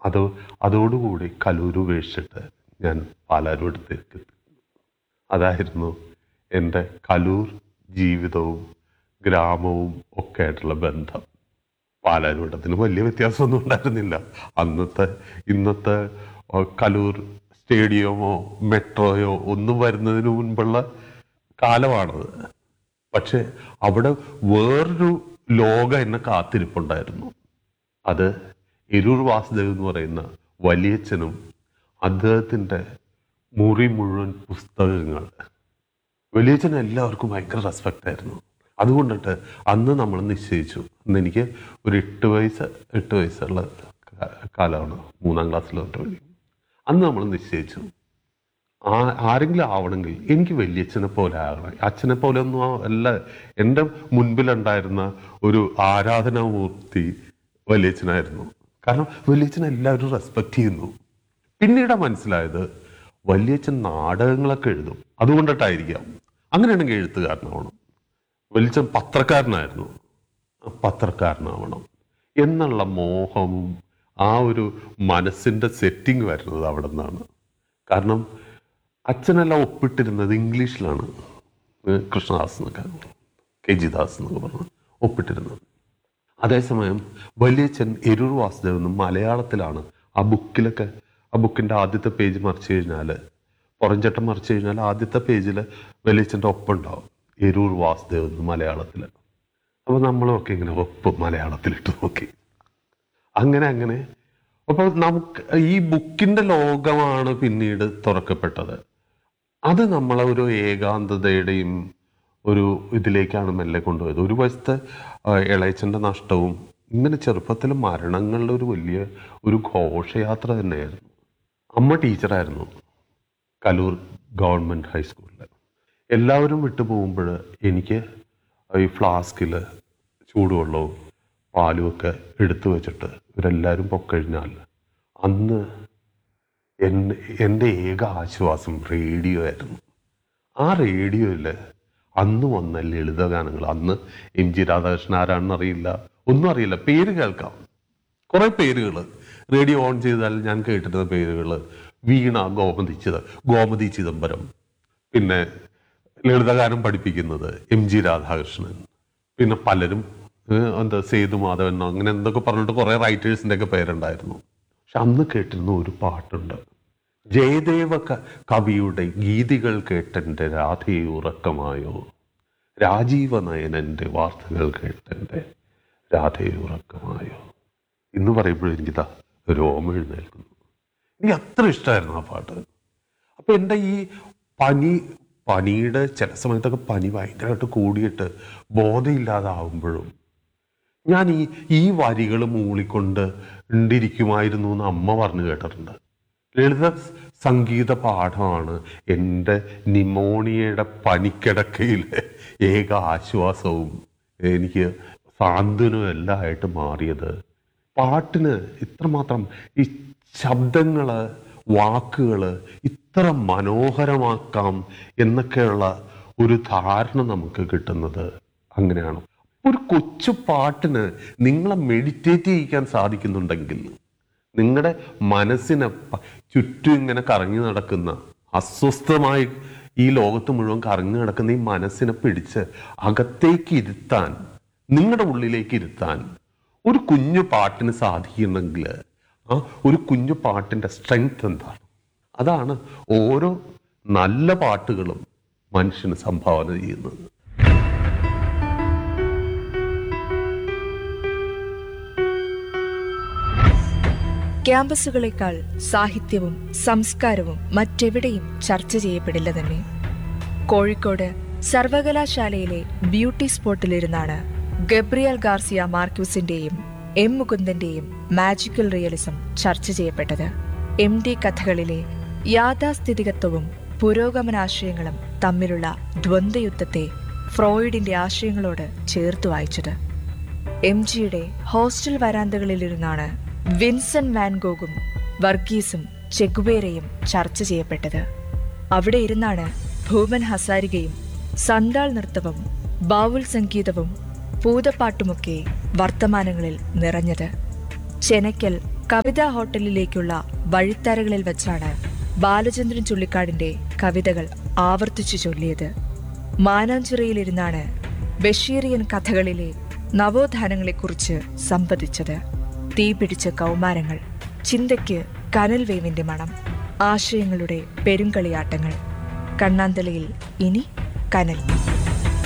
അത് അതോടുകൂടി കലൂർ ഉപേക്ഷിച്ചിട്ട് ഞാൻ പാലാരോടത്തേക്ക് എത്തി അതായിരുന്നു എൻ്റെ കലൂർ ജീവിതവും ഗ്രാമവും ഒക്കെ ആയിട്ടുള്ള ബന്ധം പാലാരൂട്ടത്തിന് വലിയ വ്യത്യാസമൊന്നും ഉണ്ടായിരുന്നില്ല അന്നത്തെ ഇന്നത്തെ ഓ, കലൂർ സ്റ്റേഡിയമോ മെട്രോയോ ഒന്നും വരുന്നതിന് മുൻപുള്ള കാലമാണത് പക്ഷെ അവിടെ വേറൊരു ലോകം എന്നെ കാത്തിരിപ്പുണ്ടായിരുന്നു അത് എരൂർ വാസുദേവ് എന്ന് പറയുന്ന വലിയച്ഛനും അദ്ദേഹത്തിൻ്റെ മുറി മുഴുവൻ പുസ്തകങ്ങൾ വലിയച്ഛൻ എല്ലാവർക്കും ഭയങ്കര റെസ്പെക്റ്റ് ആയിരുന്നു അതുകൊണ്ടിട്ട് അന്ന് നമ്മൾ നിശ്ചയിച്ചു അന്ന് എനിക്ക് ഒരു എട്ട് വയസ്സ് എട്ട് വയസ്സുള്ള കാ- കാലമാണ് മൂന്നാം ക്ലാസ്സിൽ തൊട്ട് പഠിക്കും അന്ന് നമ്മൾ നിശ്ചയിച്ചു ആ ആരെങ്കിലും ആവണമെങ്കിൽ എനിക്ക് വലിയച്ഛനെ പോലെ ആകണം അച്ഛനെ പോലെ ഒന്നും ആ- അല്ല എൻ്റെ മുൻപിലുണ്ടായിരുന്ന ഒരു ആരാധനാമൂർത്തി വലിയച്ഛനായിരുന്നു കാരണം വലിയച്ഛനെ എല്ലാവരും റെസ്പെക്റ്റ് ചെയ്യുന്നു പിന്നീട് മനസ്സിലായത് വലിയച്ഛൻ നാടകങ്ങളൊക്കെ എഴുതും അതുകൊണ്ടിട്ടായിരിക്കാം അങ്ങനെയാണെങ്കിൽ എഴുത്തുകാരനാവണം വലിയച്ഛൻ പത്രക്കാരനായിരുന്നു പത്രക്കാരനാവണം എന്നുള്ള മോഹവും ആ ഒരു മനസ്സിൻ്റെ സെറ്റിംഗ് വരുന്നത് അവിടെ നിന്നാണ് കാരണം അച്ഛനെല്ലാം ഒപ്പിട്ടിരുന്നത് ഇംഗ്ലീഷിലാണ് ഏഹ് കൃഷ്ണദാസ് എന്നൊക്കെ കെ ജി ദാസ് എന്നൊക്കെ പറഞ്ഞ് ഒപ്പിട്ടിരുന്നത് അതേസമയം വലിയച്ഛൻ എരൂർ വാസുദേവ് എന്നും മലയാളത്തിലാണ് ആ ബുക്കിലൊക്കെ ആ ബുക്കിൻ്റെ ആദ്യത്തെ പേജ് മറിച്ച് കഴിഞ്ഞാൽ പുറംചട്ടം മറിച്ച് കഴിഞ്ഞാൽ ആദ്യത്തെ പേജിൽ വലിയച്ഛൻ്റെ ഒപ്പം ഉണ്ടാവും എരൂർ വാസുദേവ് എന്ന് മലയാളത്തിൽ അപ്പോൾ നമ്മളൊക്കെ ഇങ്ങനെ ഒപ്പ് മലയാളത്തിലിട്ട് നോക്കി അങ്ങനെ അങ്ങനെ അപ്പോൾ നമുക്ക് ഈ ബുക്കിൻ്റെ ലോകമാണ് പിന്നീട് തുറക്കപ്പെട്ടത് അത് നമ്മളെ ഒരു ഏകാന്തതയുടെയും ഒരു ഇതിലേക്കാണ് മെല്ലെ കൊണ്ടുപോയത് ഒരു വശത്ത് ആ, ഇളയച്ചൻ്റെ നഷ്ടവും ഇങ്ങനെ ചെറുപ്പത്തിൽ മരണങ്ങളുടെ ഒരു വലിയ ഒരു ഘോഷയാത്ര തന്നെയായിരുന്നു അമ്മ ടീച്ചറായിരുന്നു കലൂർ ഗവൺമെൻറ് ഹൈസ്കൂളിൽ എല്ലാവരും വിട്ടു പോകുമ്പോൾ എനിക്ക് ഈ ഫ്ലാസ്കിൽ ചൂടുവെള്ളവും പാലും ഒക്കെ എടുത്തു വെച്ചിട്ട് ഇവരെല്ലാവരും പൊക്കഴിഞ്ഞാൽ അന്ന് എൻ്റെ എൻ്റെ ഏക ആശ്വാസം റേഡിയോ ആയിരുന്നു ആ റേഡിയോയിൽ അന്ന് വന്ന ലളിതഗാനങ്ങൾ അന്ന് എം ജി രാധാകൃഷ്ണൻ ആരാണെന്ന് അറിയില്ല ഒന്നും അറിയില്ല പേര് കേൾക്കാം കുറെ പേരുകൾ റേഡിയോ ഓൺ ചെയ്താൽ ഞാൻ കേട്ടിരുന്ന പേരുകൾ വീണ ഗോമതി ചിദ ഗോമതി ചിദംബരം പിന്നെ ലളിതഗാനം പഠിപ്പിക്കുന്നത് എം ജി രാധാകൃഷ്ണൻ പിന്നെ പലരും ഏഹ്, എന്താ സേതു മാധവൻ അങ്ങനെ എന്തൊക്കെ പറഞ്ഞിട്ട് കുറെ റൈറ്റേഴ്സിൻ്റെ ഒക്കെ പേരുണ്ടായിരുന്നു പക്ഷെ അന്ന് കേട്ടിരുന്ന ഒരു പാട്ടുണ്ട് ജയദേവ ക- കവിയുടെ ഗീതികൾ കേട്ടെൻ്റെ രാധയെ ഉറക്കമായോ രാജീവ നയനൻ്റെ വാർത്തകൾ കേട്ടെൻ്റെ രാധയെ ഉറക്കമായോ ഇന്ന് പറയുമ്പോഴും എനിക്കിതാ രോമ എഴുന്നേൽക്കുന്നു എനിക്ക് അത്ര ഇഷ്ടമായിരുന്നു ആ പാട്ട് അപ്പൊ എൻ്റെ ഈ പനി പനിയുടെ ചില സമയത്തൊക്കെ പനി ഭയങ്കരമായിട്ട് കൂടിയിട്ട് ബോധമില്ലാതാവുമ്പോഴും ഞാൻ ഈ ഈ വരികൾ മൂളിക്കൊണ്ട് ഉണ്ടിരിക്കുമായിരുന്നു എന്ന് അമ്മ പറഞ്ഞു കേട്ടിട്ടുണ്ട് ലളിത സംഗീത പാഠമാണ് എൻ്റെ നിമോണിയയുടെ പനിക്കിടക്കയിലെ ഏക ആശ്വാസവും എനിക്ക് സാന്ത്വനവും എല്ലാം ആയിട്ട് മാറിയത് പാട്ടിന് ഇത്രമാത്രം ഈ ശബ്ദങ്ങള് വാക്കുകള് ഇത്ര മനോഹരമാക്കാം എന്നൊക്കെയുള്ള ഒരു ധാരണ നമുക്ക് കിട്ടുന്നത് അങ്ങനെയാണ് ഒരു കൊച്ചു പാട്ടിന് നിങ്ങളെ മെഡിറ്റേറ്റ് ചെയ്യിക്കാൻ സാധിക്കുന്നുണ്ടെങ്കിൽ നിങ്ങളുടെ മനസ്സിനെ പ- ചുറ്റും ഇങ്ങനെ കറങ്ങി നടക്കുന്ന അസ്വസ്ഥമായി ഈ ലോകത്ത് മുഴുവൻ കറങ്ങി നടക്കുന്ന ഈ മനസ്സിനെ പിടിച്ച് അകത്തേക്ക് ഇരുത്താൻ നിങ്ങളുടെ ഉള്ളിലേക്ക് ഇരുത്താൻ ഒരു കുഞ്ഞു പാട്ടിന് സാധിക്കുന്നെങ്കിൽ ആ ഒരു കുഞ്ഞു പാട്ടിൻ്റെ സ്ട്രെങ്ത് എന്താണ് അതാണ് ഓരോ നല്ല പാട്ടുകളും മനുഷ്യന് സംഭാവന ചെയ്യുന്നത് ക്യാമ്പസുകളേക്കാൾ സാഹിത്യവും സംസ്കാരവും മറ്റെവിടെയും ചർച്ച ചെയ്യപ്പെടില്ല തന്നെ കോഴിക്കോട് സർവകലാശാലയിലെ ബ്യൂട്ടി സ്പോട്ടിലിരുന്നാണ് ഗബ്രിയൽ ഗാർസിയ മാർക്യൂസിന്റെയും എം മുകുന്ദന്റെയും മാജിക്കൽ റിയലിസം ചർച്ച ചെയ്യപ്പെട്ടത് എം ഡി കഥകളിലെ യാഥാസ്ഥിതികത്വവും പുരോഗമനാശയങ്ങളും തമ്മിലുള്ള ദ്വന്ദ്വയുദ്ധത്തെ ഫ്രോയിഡിന്റെ ആശയങ്ങളോട് ചേർത്ത് വായിച്ചത് എം ജിയുടെ ഹോസ്റ്റൽ വരാന്തകളിലിരുന്നാണ് വിൻസെന്റ് വാൻഗോഗും വർഗീസും ചെഗുവേരയും ചർച്ച ചെയ്യപ്പെട്ടത് അവിടെ ഇരുന്നാണ് ഭൂമൻ ഹസാരികയും സന്താൾ നൃത്തവും ബാവുൽ സംഗീതവും പൂതപ്പാട്ടുമൊക്കെ വർത്തമാനങ്ങളിൽ നിറഞ്ഞത് ചെനക്കൽ കവിതാ ഹോട്ടലിലേക്കുള്ള വഴിത്തരകളിൽ വെച്ചാണ് ബാലചന്ദ്രൻ ചുള്ളിക്കാടിന്റെ കവിതകൾ ആവർത്തിച്ചു ചൊല്ലിയത് മാനാഞ്ചിറയിലിരുന്നാണ് ബഷീറിയൻ കഥകളിലെ നവോത്ഥാനങ്ങളെക്കുറിച്ച് സംവദിച്ചത് തീപിടിച്ച കൗമാരങ്ങൾ ചിന്തയ്ക്ക് കനൽ വേവിന്റെ മണം ആശയങ്ങളുടെ പെരുങ്കളിയാട്ടങ്ങൾ കണ്ണാന്തളിയിൽ ഇനി കനൽ